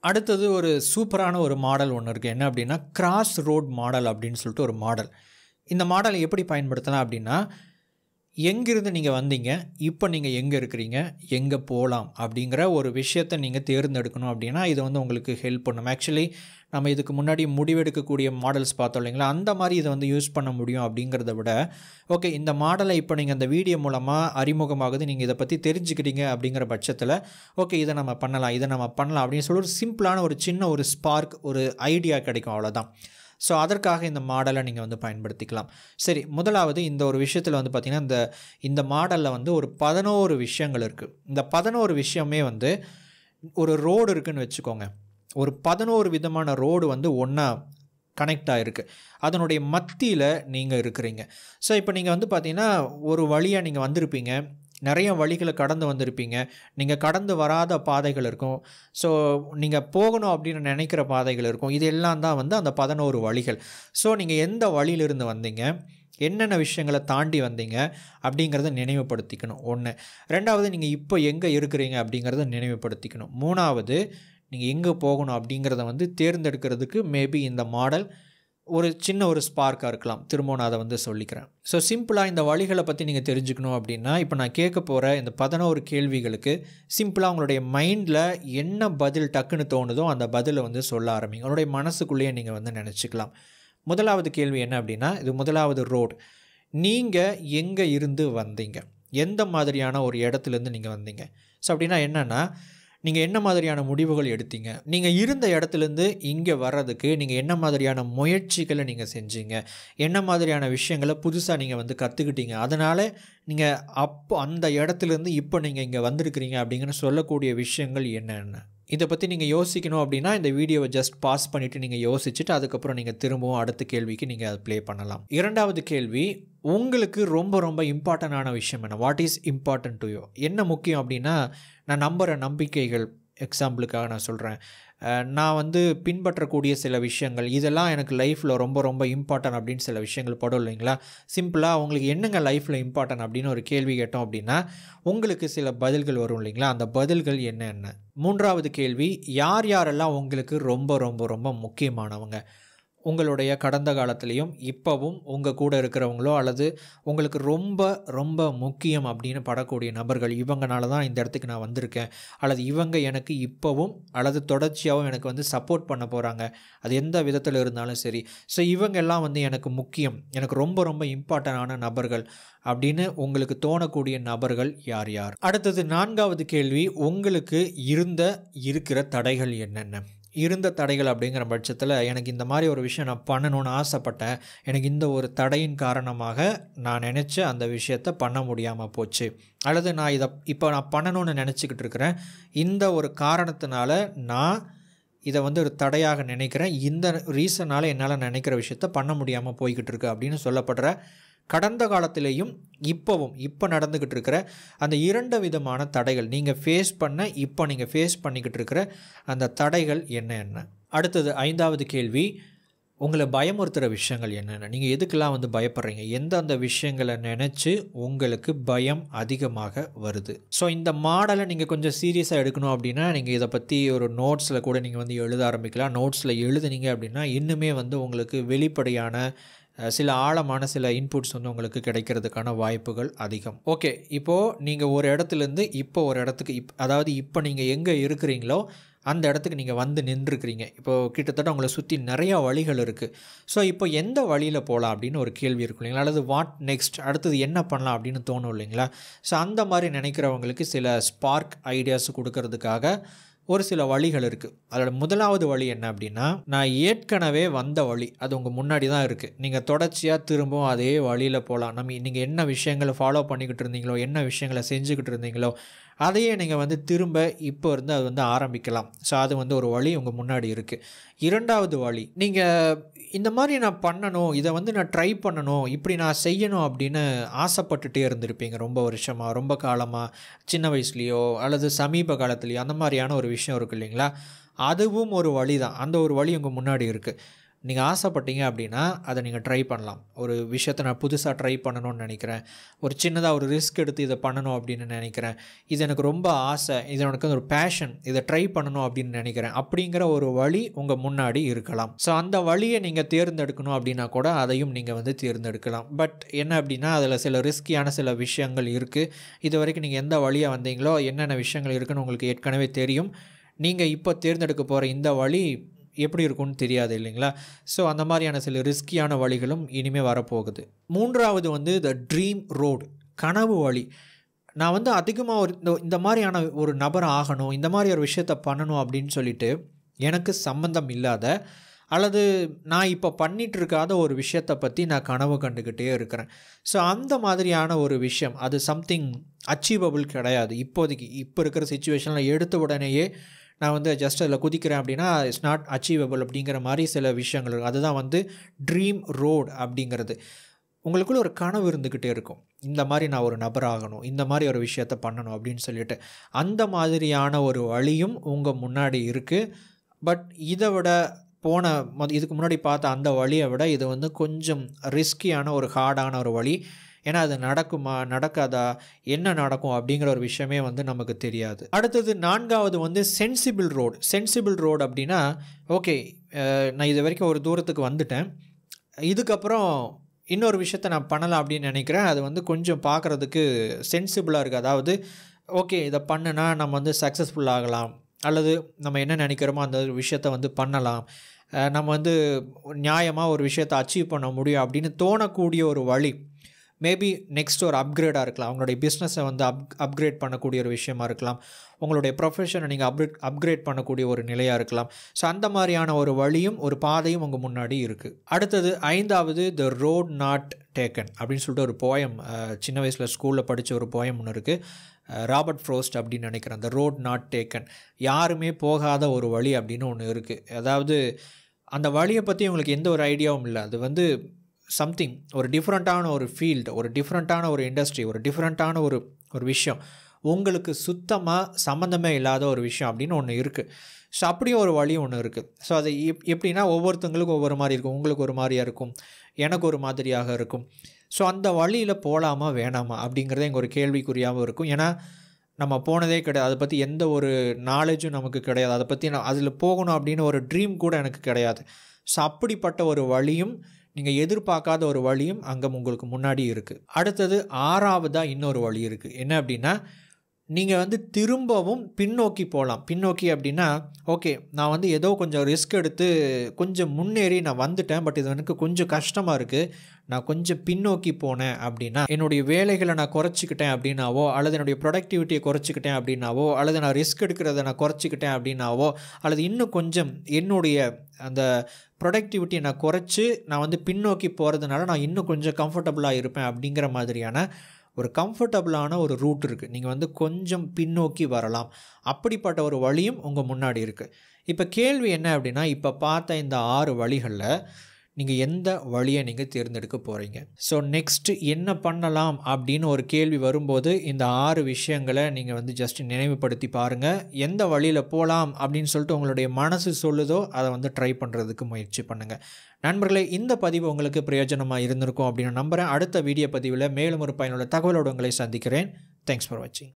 அடுத்தது ஒரு சூப்பரான ஒரு மாடல் ஒன்று இருக்குது என்ன அப்படின்னா கிராஸ் ரோட் மாடல் அப்படின்னு சொல்லிட்டு ஒரு மாடல் இந்த மாடலை எப்படி பயன்படுத்தலாம் அப்படின்னா எங்கிருந்து நீங்கள் வந்தீங்க இப்போ நீங்கள் எங்கே இருக்கிறீங்க எங்கே போகலாம் அப்படிங்கிற ஒரு விஷயத்தை நீங்கள் தேர்ந்தெடுக்கணும் அப்படின்னா இது வந்து உங்களுக்கு ஹெல்ப் பண்ணும் ஆக்சுவலி நம்ம இதுக்கு முன்னாடி முடிவெடுக்கக்கூடிய மாடல்ஸ் பார்த்தோம் இல்லைங்களா அந்த மாதிரி இதை வந்து யூஸ் பண்ண முடியும் அப்படிங்கிறத விட ஓகே இந்த மாடலை இப்போ நீங்கள் அந்த வீடியோ மூலமாக அறிமுகமாகுது நீங்கள் இதை பற்றி தெரிஞ்சுக்கிறீங்க அப்படிங்கிற பட்சத்தில் ஓகே இதை நம்ம பண்ணலாம் இதை நம்ம பண்ணலாம் அப்படின்னு சொல்லி ஒரு சிம்பிளான ஒரு சின்ன ஒரு ஸ்பார்க் ஒரு ஐடியா கிடைக்கும் அவ்வளோதான் ஸோ அதற்காக இந்த மாடலை நீங்கள் வந்து பயன்படுத்திக்கலாம் சரி முதலாவது இந்த ஒரு விஷயத்தில் வந்து பார்த்திங்கன்னா இந்த இந்த மாடலில் வந்து ஒரு பதினோரு விஷயங்கள் இருக்குது இந்த பதினோரு விஷயமே வந்து ஒரு ரோடு இருக்குன்னு வச்சுக்கோங்க ஒரு பதினோரு விதமான ரோடு வந்து ஒன்றா கனெக்ட் ஆகிருக்கு அதனுடைய மத்தியில் நீங்கள் இருக்கிறீங்க ஸோ இப்போ நீங்கள் வந்து பார்த்தீங்கன்னா ஒரு வழியாக நீங்கள் வந்திருப்பீங்க நிறைய வழிகளை கடந்து வந்திருப்பீங்க நீங்கள் கடந்து வராத பாதைகள் இருக்கும் ஸோ நீங்கள் போகணும் அப்படின்னு நினைக்கிற பாதைகள் இருக்கும் இது எல்லாம் தான் வந்து அந்த பதினோரு வழிகள் ஸோ நீங்கள் எந்த வழியிலிருந்து வந்தீங்க என்னென்ன விஷயங்களை தாண்டி வந்தீங்க அப்படிங்கிறத நினைவுபடுத்திக்கணும் ஒன்று ரெண்டாவது நீங்கள் இப்போ எங்கே இருக்கிறீங்க அப்படிங்கிறத நினைவுபடுத்திக்கணும் மூணாவது நீங்கள் எங்கே போகணும் அப்படிங்கிறத வந்து தேர்ந்தெடுக்கிறதுக்கு மேபி இந்த மாடல் ஒரு சின்ன ஒரு ஸ்பார்க்காக இருக்கலாம் திரும்ப நான் அதை வந்து சொல்லிக்கிறேன் ஸோ சிம்பிளாக இந்த வழிகளை பற்றி நீங்கள் தெரிஞ்சுக்கணும் அப்படின்னா இப்போ நான் கேட்க போகிற இந்த பதினோரு கேள்விகளுக்கு சிம்பிளாக உங்களுடைய மைண்டில் என்ன பதில் டக்குன்னு தோணுதோ அந்த பதிலை வந்து சொல்ல ஆரம்பிங்க உங்களுடைய மனசுக்குள்ளேயே நீங்கள் வந்து நினச்சிக்கலாம் முதலாவது கேள்வி என்ன அப்படின்னா இது முதலாவது ரோடு நீங்கள் எங்கே இருந்து வந்தீங்க எந்த மாதிரியான ஒரு இடத்துலேருந்து நீங்கள் வந்தீங்க ஸோ அப்படின்னா என்னென்னா நீங்கள் என்ன மாதிரியான முடிவுகள் எடுத்தீங்க நீங்கள் இருந்த இடத்துலேருந்து இங்கே வர்றதுக்கு நீங்கள் என்ன மாதிரியான முயற்சிகளை நீங்கள் செஞ்சீங்க என்ன மாதிரியான விஷயங்களை புதுசாக நீங்கள் வந்து கற்றுக்கிட்டீங்க அதனால் நீங்கள் அப்போ அந்த இடத்துலேருந்து இப்போ நீங்கள் இங்கே வந்திருக்கிறீங்க அப்படிங்கிற சொல்லக்கூடிய விஷயங்கள் என்னென்ன இதை பற்றி நீங்கள் யோசிக்கணும் அப்படின்னா இந்த வீடியோவை ஜஸ்ட் பாஸ் பண்ணிவிட்டு நீங்கள் யோசிச்சுட்டு அதுக்கப்புறம் நீங்கள் திரும்பவும் அடுத்த கேள்விக்கு நீங்கள் அதை ப்ளே பண்ணலாம் இரண்டாவது கேள்வி உங்களுக்கு ரொம்ப ரொம்ப இம்பார்ட்டண்டான விஷயம் என்ன what is important to you என்ன முக்கியம் அப்படின்னா நான் நம்புகிற நம்பிக்கைகள் எக்ஸாம்பிளுக்காக நான் சொல்கிறேன் நான் வந்து பின்பற்றக்கூடிய சில விஷயங்கள் இதெல்லாம் எனக்கு லைஃப்பில் ரொம்ப ரொம்ப இம்பார்ட்டன்ட் அப்படின்னு சில விஷயங்கள் படும் இல்லைங்களா சிம்பிளாக உங்களுக்கு என்னங்க லைஃப்பில் இம்பார்ட்டன்ட் அப்படின்னு ஒரு கேள்வி கேட்டோம் அப்படின்னா உங்களுக்கு சில பதில்கள் வரும் இல்லைங்களா அந்த பதில்கள் என்னென்ன மூன்றாவது கேள்வி யார் யாரெல்லாம் உங்களுக்கு ரொம்ப ரொம்ப ரொம்ப முக்கியமானவங்க உங்களுடைய கடந்த காலத்துலேயும் இப்போவும் உங்கள் கூட இருக்கிறவங்களோ அல்லது உங்களுக்கு ரொம்ப ரொம்ப முக்கியம் அப்படின்னு படக்கூடிய நபர்கள் இவங்கனால தான் இந்த இடத்துக்கு நான் வந்திருக்கேன் அல்லது இவங்க எனக்கு இப்போவும் அல்லது தொடர்ச்சியாகவும் எனக்கு வந்து சப்போர்ட் பண்ண போகிறாங்க அது எந்த விதத்தில் இருந்தாலும் சரி ஸோ இவங்க எல்லாம் வந்து எனக்கு முக்கியம் எனக்கு ரொம்ப ரொம்ப இம்பார்ட்டண்டான நபர்கள் அப்படின்னு உங்களுக்கு தோணக்கூடிய நபர்கள் யார் யார் அடுத்தது நான்காவது கேள்வி உங்களுக்கு இருந்த இருக்கிற தடைகள் என்னென்ன இருந்த தடைகள் அப்படிங்கிற பட்சத்தில் எனக்கு இந்த மாதிரி ஒரு விஷயம் நான் பண்ணணும்னு ஆசைப்பட்டேன் எனக்கு இந்த ஒரு தடையின் காரணமாக நான் நினச்ச அந்த விஷயத்த பண்ண முடியாமல் போச்சு அல்லது நான் இதை இப்போ நான் பண்ணணும்னு நினச்சிக்கிட்டு இருக்கிறேன் இந்த ஒரு காரணத்தினால நான் இதை வந்து ஒரு தடையாக நினைக்கிறேன் இந்த ரீசனால் என்னால் நினைக்கிற விஷயத்த பண்ண முடியாமல் போய்கிட்டு இருக்கு அப்படின்னு சொல்லப்படுற கடந்த காலத்திலேயும் இப்போவும் இப்போ நடந்துக்கிட்டு இருக்கிற அந்த இரண்டு விதமான தடைகள் நீங்கள் ஃபேஸ் பண்ண இப்போ நீங்கள் ஃபேஸ் பண்ணிக்கிட்டு இருக்கிற அந்த தடைகள் என்ன என்ன அடுத்தது ஐந்தாவது கேள்வி உங்களை பயமுறுத்துகிற விஷயங்கள் என்னென்ன நீங்கள் எதுக்கெல்லாம் வந்து பயப்படுறீங்க எந்தெந்த விஷயங்களை நினச்சி உங்களுக்கு பயம் அதிகமாக வருது ஸோ இந்த மாடலை நீங்கள் கொஞ்சம் சீரியஸாக எடுக்கணும் அப்படின்னா நீங்கள் இதை பற்றி ஒரு நோட்ஸில் கூட நீங்கள் வந்து எழுத ஆரம்பிக்கலாம் நோட்ஸில் எழுதுனீங்க அப்படின்னா இன்னுமே வந்து உங்களுக்கு வெளிப்படையான சில ஆழமான சில இன்புட்ஸ் வந்து உங்களுக்கு கிடைக்கிறதுக்கான வாய்ப்புகள் அதிகம் ஓகே இப்போது நீங்கள் ஒரு இடத்துலேருந்து இப்போ ஒரு இடத்துக்கு இப் அதாவது இப்போ நீங்கள் எங்கே இருக்கிறீங்களோ அந்த இடத்துக்கு நீங்கள் வந்து நின்றுருக்கிறீங்க இப்போது கிட்டத்தட்ட உங்களை சுற்றி நிறையா வழிகள் இருக்குது ஸோ இப்போ எந்த வழியில் போகலாம் அப்படின்னு ஒரு கேள்வி இருக்கும் இல்லைங்களா அல்லது வாட் நெக்ஸ்ட் அடுத்தது என்ன பண்ணலாம் அப்படின்னு தோணும் இல்லைங்களா ஸோ அந்த மாதிரி நினைக்கிறவங்களுக்கு சில ஸ்பார்க் ஐடியாஸ் கொடுக்கறதுக்காக ஒரு சில வழிகள் இருக்குது அதோட முதலாவது வழி என்ன அப்படின்னா நான் ஏற்கனவே வந்த வழி அது உங்கள் முன்னாடி தான் இருக்குது நீங்கள் தொடர்ச்சியாக திரும்பவும் அதே வழியில் போகலாம் நம்ம நீங்கள் என்ன விஷயங்களை ஃபாலோ பண்ணிக்கிட்டு இருந்தீங்களோ என்ன விஷயங்களை செஞ்சுக்கிட்டு இருந்தீங்களோ அதையே நீங்கள் வந்து திரும்ப இப்போ இருந்து அது வந்து ஆரம்பிக்கலாம் ஸோ அது வந்து ஒரு வழி உங்கள் முன்னாடி இருக்குது இரண்டாவது வழி நீங்கள் இந்த மாதிரி நான் பண்ணணும் இதை வந்து நான் ட்ரை பண்ணணும் இப்படி நான் செய்யணும் அப்படின்னு ஆசைப்பட்டுட்டே இருந்திருப்பீங்க ரொம்ப வருஷமாக ரொம்ப காலமாக சின்ன வயசுலேயோ அல்லது சமீப காலத்துலேயோ அந்த மாதிரியான ஒரு விஷயம் இருக்குது இல்லைங்களா அதுவும் ஒரு வழி தான் அந்த ஒரு வழி உங்கள் முன்னாடி இருக்குது நீங்கள் ஆசைப்பட்டீங்க அப்படின்னா அதை நீங்கள் ட்ரை பண்ணலாம் ஒரு விஷயத்தை நான் புதுசாக ட்ரை பண்ணணும்னு நினைக்கிறேன் ஒரு சின்னதாக ஒரு ரிஸ்க் எடுத்து இதை பண்ணணும் அப்படின்னு நினைக்கிறேன் இது எனக்கு ரொம்ப ஆசை இது எனக்கு ஒரு பேஷன் இதை ட்ரை பண்ணணும் அப்படின்னு நினைக்கிறேன் அப்படிங்கிற ஒரு வழி உங்கள் முன்னாடி இருக்கலாம் ஸோ அந்த வழியை நீங்கள் தேர்ந்தெடுக்கணும் அப்படின்னா கூட அதையும் நீங்கள் வந்து தேர்ந்தெடுக்கலாம் பட் என்ன அப்படின்னா அதில் சில ரிஸ்கியான சில விஷயங்கள் இருக்குது இது வரைக்கும் நீங்கள் எந்த வழியாக வந்தீங்களோ என்னென்ன விஷயங்கள் இருக்குன்னு உங்களுக்கு ஏற்கனவே தெரியும் நீங்கள் இப்போ தேர்ந்தெடுக்க போகிற இந்த வழி எப்படி இருக்கும்னு தெரியாது இல்லைங்களா ஸோ அந்த மாதிரியான சில ரிஸ்கியான வழிகளும் இனிமேல் வரப்போகுது மூன்றாவது வந்து த ட்ரீம் ரோடு கனவு வழி நான் வந்து அதிகமாக ஒரு இந்த இந்த மாதிரியான ஒரு நபர் ஆகணும் இந்த மாதிரி ஒரு விஷயத்த பண்ணணும் அப்படின்னு சொல்லிட்டு எனக்கு சம்மந்தம் இல்லாத அல்லது நான் இப்போ பண்ணிகிட்டு இருக்காத ஒரு விஷயத்தை பற்றி நான் கனவு கண்டுக்கிட்டே இருக்கிறேன் ஸோ அந்த மாதிரியான ஒரு விஷயம் அது சம்திங் அச்சீவபிள் கிடையாது இப்போதைக்கு இப்போ இருக்கிற சுச்சுவேஷனில் எடுத்த உடனேயே நான் வந்து ஜஸ்ட் அதில் குதிக்கிறேன் அப்படின்னா இட்ஸ் நாட் அச்சீவபிள் அப்படிங்கிற மாதிரி சில விஷயங்கள் இருக்குது அதுதான் வந்து ட்ரீம் ரோட் அப்படிங்கிறது உங்களுக்குள்ள ஒரு கனவு இருந்துக்கிட்டே இருக்கும் இந்த மாதிரி நான் ஒரு நபர் ஆகணும் இந்த மாதிரி ஒரு விஷயத்த பண்ணணும் அப்படின்னு சொல்லிட்டு அந்த மாதிரியான ஒரு வழியும் உங்கள் முன்னாடி இருக்குது பட் இதை விட போன மொத இதுக்கு முன்னாடி பார்த்த அந்த வழியை விட இது வந்து கொஞ்சம் ரிஸ்கியான ஒரு ஹார்டான ஒரு வழி ஏன்னா அது நடக்குமா நடக்காதா என்ன நடக்கும் அப்படிங்கிற ஒரு விஷயமே வந்து நமக்கு தெரியாது அடுத்தது நான்காவது வந்து சென்சிபிள் ரோடு சென்சிபிள் ரோடு அப்படின்னா ஓகே நான் இது வரைக்கும் ஒரு தூரத்துக்கு வந்துட்டேன் இதுக்கப்புறம் இன்னொரு விஷயத்த நான் பண்ணலாம் அப்படின்னு நினைக்கிறேன் அது வந்து கொஞ்சம் பார்க்குறதுக்கு சென்சிபிளாக இருக்குது அதாவது ஓகே இதை பண்ணுனா நம்ம வந்து சக்ஸஸ்ஃபுல் ஆகலாம் அல்லது நம்ம என்ன நினைக்கிறோமோ அந்த விஷயத்த வந்து பண்ணலாம் அஹ் நம்ம வந்து நியாயமாக ஒரு விஷயத்தை அச்சீவ் பண்ண முடியும் அப்படின்னு தோணக்கூடிய ஒரு வழி மேபி நெக்ஸ்ட் ஒரு அப்கிரேடாக இருக்கலாம் அவங்களுடைய பிஸ்னஸை வந்து அப் அப்கிரேட் பண்ணக்கூடிய ஒரு விஷயமா இருக்கலாம் உங்களுடைய ப்ரொஃபஷனை நீங்கள் அப்கிரேட் அப்கிரேட் பண்ணக்கூடிய ஒரு நிலையாக இருக்கலாம் ஸோ அந்த மாதிரியான ஒரு வழியும் ஒரு பாதையும் உங்கள் முன்னாடி இருக்குது அடுத்தது ஐந்தாவது த ரோட் நாட் டேக்கன் அப்படின்னு சொல்லிட்டு ஒரு போயம் சின்ன வயசில் ஸ்கூலில் படித்த ஒரு போயம் ஒன்று இருக்குது ராபர்ட் ஃப்ரோஸ்ட் அப்படின்னு நினைக்கிறேன் அந்த ரோட் நாட் டேக்கன் யாருமே போகாத ஒரு வழி அப்படின்னு ஒன்று இருக்குது அதாவது அந்த வழியை பற்றி உங்களுக்கு எந்த ஒரு ஐடியாவும் இல்லை அது வந்து சம்திங் ஒரு டிஃப்ரெண்ட்டான ஒரு ஃபீல்டு ஒரு டிஃப்ரெண்ட்டான ஒரு இண்டஸ்ட்ரி ஒரு டிஃப்ரெண்ட்டான ஒரு ஒரு விஷயம் உங்களுக்கு சுத்தமாக சம்மந்தமே இல்லாத ஒரு விஷயம் அப்படின்னு ஒன்று இருக்குது ஸோ அப்படியும் ஒரு வழி ஒன்று இருக்குது ஸோ அது எப் எப்படின்னா ஒவ்வொருத்தங்களுக்கும் ஒவ்வொரு மாதிரி இருக்கும் உங்களுக்கு ஒரு மாதிரியாக இருக்கும் எனக்கு ஒரு மாதிரியாக இருக்கும் ஸோ அந்த வழியில் போகலாமா வேணாமா அப்படிங்கிறதே இங்கே ஒரு கேள்விக்குறியாகவும் இருக்கும் ஏன்னா நம்ம போனதே கிடையாது அதை பற்றி எந்த ஒரு நாலேஜும் நமக்கு கிடையாது அதை பற்றி நான் அதில் போகணும் அப்படின்னு ஒரு ட்ரீம் கூட எனக்கு கிடையாது ஸோ அப்படிப்பட்ட ஒரு வழியும் நீங்கள் எதிர்பார்க்காத ஒரு வழியும் அங்கே உங்களுக்கு முன்னாடி இருக்குது அடுத்தது ஆறாவதாக இன்னொரு வழி இருக்குது என்ன அப்படின்னா நீங்கள் வந்து திரும்பவும் பின்னோக்கி போகலாம் பின்னோக்கி அப்படின்னா ஓகே நான் வந்து ஏதோ கொஞ்சம் ரிஸ்க் எடுத்து கொஞ்சம் முன்னேறி நான் வந்துட்டேன் பட் இது எனக்கு கொஞ்சம் கஷ்டமாக இருக்குது நான் கொஞ்சம் பின்னோக்கி போனேன் அப்படின்னா என்னுடைய வேலைகளை நான் குறைச்சிக்கிட்டேன் அப்படின்னாவோ அல்லது என்னுடைய ப்ரொடக்டிவிட்டியை குறைச்சிக்கிட்டேன் அப்படின்னாவோ அல்லது நான் ரிஸ்க் எடுக்கிறத நான் குறைச்சிக்கிட்டேன் அப்படின்னாவோ அல்லது இன்னும் கொஞ்சம் என்னுடைய அந்த ப்ரொடக்டிவிட்டியை நான் குறைச்சி நான் வந்து பின்னோக்கி போகிறதுனால நான் இன்னும் கொஞ்சம் கம்ஃபர்டபுளாக இருப்பேன் அப்படிங்கிற மாதிரியான ஒரு கம்ஃபர்டபுளான ஒரு ரூட் இருக்குது நீங்கள் வந்து கொஞ்சம் பின்னோக்கி வரலாம் அப்படிப்பட்ட ஒரு வழியும் உங்கள் முன்னாடி இருக்குது இப்போ கேள்வி என்ன அப்படின்னா இப்போ பார்த்த இந்த ஆறு வழிகளில் நீங்கள் எந்த வழியை நீங்கள் தேர்ந்தெடுக்க போகிறீங்க ஸோ நெக்ஸ்ட்டு என்ன பண்ணலாம் அப்படின்னு ஒரு கேள்வி வரும்போது இந்த ஆறு விஷயங்களை நீங்கள் வந்து ஜஸ்ட் நினைவுபடுத்தி பாருங்கள் எந்த வழியில் போகலாம் அப்படின்னு சொல்லிட்டு உங்களுடைய மனசு சொல்லுதோ அதை வந்து ட்ரை பண்ணுறதுக்கு முயற்சி பண்ணுங்கள் நண்பர்களே இந்த பதிவு உங்களுக்கு பிரயோஜனமாக இருந்திருக்கும் அப்படின்னு நம்புகிறேன் அடுத்த வீடியோ பதிவில் மேலும் ஒரு பயனுள்ள தகவலோடு உங்களை சந்திக்கிறேன் தேங்க்ஸ் ஃபார் வாட்சிங்